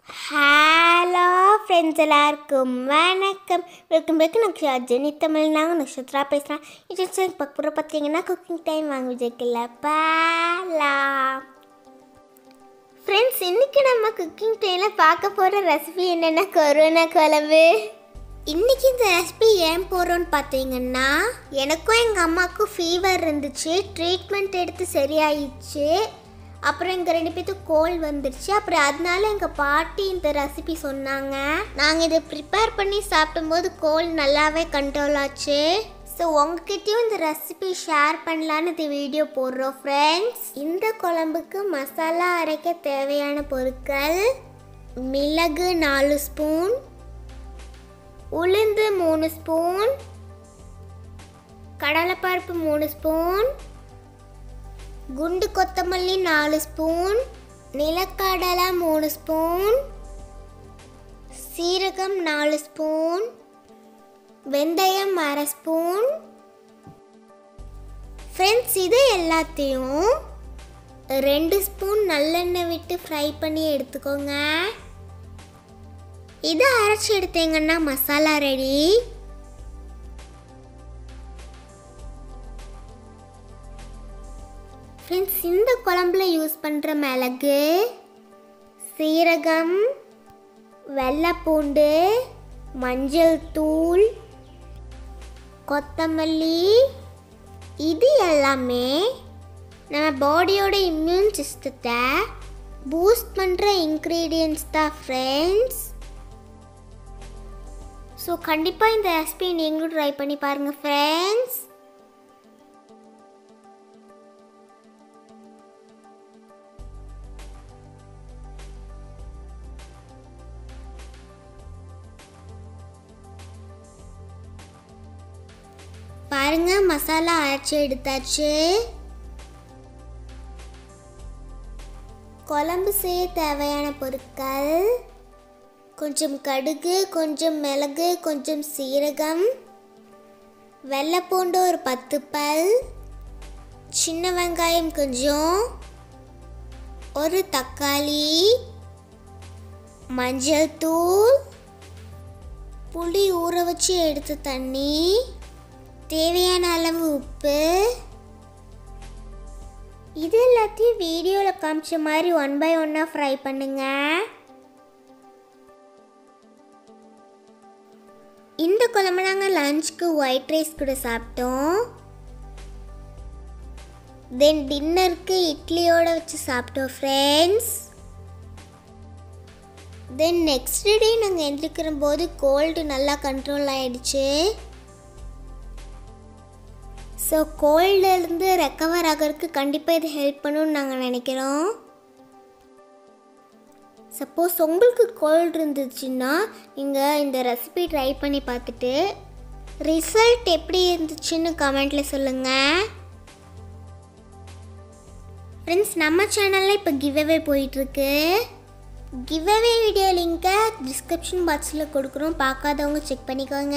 hello friends எல்லாருக்கும் வணக்கம் welcome back நான் ஜெனி தமிழ் நாங்கள் நட்சத்திரா பேசுகிறேன் இது பக்கம் பார்த்தீங்கன்னா குக்கிங் டைம் வாங்க விஜய்க்கில்ல பாலாம் ஃப்ரெண்ட்ஸ் இன்றைக்கி நம்ம குக்கிங் டைமில் பார்க்க போகிற ரெசிபி என்னென்னா கொரோனா குழம்பு இன்றைக்கி இந்த ரெசிபி ஏன் போகிறோன்னு பார்த்தீங்கன்னா எனக்கும் எங்கள் அம்மாவுக்கும் ஃபீவர் இருந்துச்சு ட்ரீட்மெண்ட் எடுத்து சரியாயிடுச்சு அப்புறம் எங்கள் ரெண்டு பேத்துக்கு கோல் வந்துருச்சு அப்புறம் அதனால எங்கள் பாட்டி இந்த ரெசிபி சொன்னாங்க நாங்கள் இதை ப்ரிப்பேர் பண்ணி சாப்பிடும்போது கோல் நல்லாவே கண்ட்ரோல் ஆச்சு ஸோ உங்ககிட்டயும் இந்த ரெசிபி ஷேர் பண்ணலான்னு இந்த வீடியோ போடுறோம் ஃப்ரெண்ட்ஸ் இந்த குழம்புக்கு மசாலா அரைக்க தேவையான பொருட்கள் மிளகு நாலு ஸ்பூன் உளுந்து மூணு ஸ்பூன் கடலைப்பருப்பு மூணு ஸ்பூன் குண்டு கொத்தமல்லி நாலு ஸ்பூன் நிலக்கடலை மூணு ஸ்பூன் சீரகம் நாலு ஸ்பூன் வெந்தயம் அரை ஸ்பூன் ஃப்ரெண்ட்ஸ் இது எல்லாத்தையும் ரெண்டு ஸ்பூன் நல்லெண்ணெய் விட்டு ஃப்ரை பண்ணி எடுத்துக்கோங்க இதை அரைச்சி எடுத்தீங்கன்னா மசாலா ரெடி ஃப்ரெண்ட்ஸ் இந்த குழம்புல யூஸ் பண்ணுற மிளகு சீரகம் வெள்ளைப்பூண்டு மஞ்சள் தூள் கொத்தமல்லி இது எல்லாமே நம்ம பாடியோட இம்யூன் சிஸ்டத்தை பூஸ்ட் பண்ணுற இன்க்ரீடியன்ஸ் தான் ஃப்ரெண்ட்ஸ் ஸோ கண்டிப்பாக இந்த ரெசிபி நீங்களும் ட்ரை பண்ணி பாருங்கள் ஃப்ரெண்ட்ஸ் பாருங்க மசாலா அரைச்சி எடுத்தாச்சு குழம்பு செய்ய தேவையான பொருட்கள் கொஞ்சம் கடுகு கொஞ்சம் மிளகு கொஞ்சம் சீரகம் வெள்ளைப்பூண்டு ஒரு பத்து பல் சின்ன வெங்காயம் கொஞ்சம் ஒரு தக்காளி மஞ்சள் தூள் புளி ஊற வச்சு எடுத்த தண்ணி தேவையான அளவு உப்பு இது எல்லாத்தையும் வீடியோவில் காமிச்ச மாதிரி ஒன் பை ஒன்னாக ஃப்ரை பண்ணுங்க இந்த குழம்பு நாங்கள் லஞ்சுக்கு ஒயிட் ரைஸ் கூட சாப்பிட்டோம் தென் டின்னருக்கு இட்லியோட வச்சு சாப்பிட்டோம் ஃப்ரெண்ட்ஸ் தென் நெக்ஸ்ட் டே நாங்கள் எந்திரிக்கிற போது கோல்டு நல்லா கண்ட்ரோல் ஆயிடுச்சு ஸோ கோல்டிலேருந்து ரெக்கவர் ஆகிறதுக்கு கண்டிப்பாக இது ஹெல்ப் பண்ணுன்னு நாங்கள் நினைக்கிறோம் சப்போஸ் உங்களுக்கு கோல்டு இருந்துச்சுன்னா நீங்கள் இந்த ரெசிபி ட்ரை பண்ணி பார்த்துட்டு ரிசல்ட் எப்படி இருந்துச்சுன்னு கமெண்ட்டில் சொல்லுங்கள் ஃப்ரெண்ட்ஸ் நம்ம சேனலில் இப்போ கிவ்அவே போயிட்டுருக்கு கிவ்அவே வீடியோ லிங்க்கை டிஸ்கிரிப்ஷன் பாக்ஸில் கொடுக்குறோம் பார்க்காதவங்க செக் பண்ணிக்கோங்க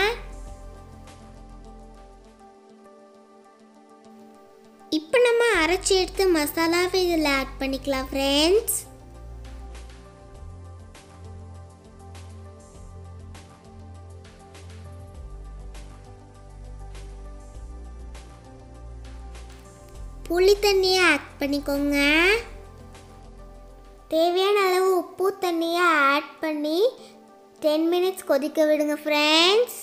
இப்போ நம்ம அரைச்சி எடுத்து மசாலாவை இதில் ஆட் பண்ணிக்கலாம் ஃப்ரெண்ட்ஸ் புளி தண்ணியை ஆட் பண்ணிக்கோங்க தேவையான அளவு உப்பு தண்ணியை ஆட் பண்ணி டென் மினிட்ஸ் கொதிக்க விடுங்க ஃப்ரெண்ட்ஸ்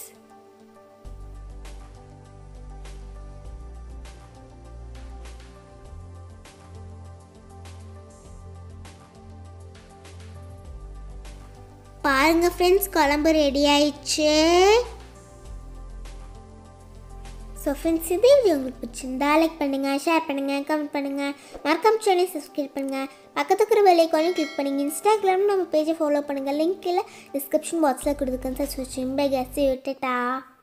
பாருங்க ஃப்ரெண்ட்ஸ் குழம்பு ரெடி ஆயிடுச்சு ஸோ ஃப்ரெண்ட்ஸ் இதே வீடியோ உங்களுக்கு பிடிச்சிருந்தா லைக் பண்ணுங்கள் ஷேர் பண்ணுங்கள் கமெண்ட் பண்ணுங்கள் மறக்காம சேனல் சப்ஸ்கிரைப் பண்ணுங்கள் பக்கத்து இருக்கிற வேலைக்காலையும் கிளிக் பண்ணுங்கள் இன்ஸ்டாகிராம் நம்ம பேஜை ஃபாலோ பண்ணுங்கள் லிங்க் இல்லை டிஸ்கிரிப்ஷன் பாக்ஸில் கொடுத்துருக்கேன் சார் சுவிட்சிங் பை கேஸ் விட்டுட்டா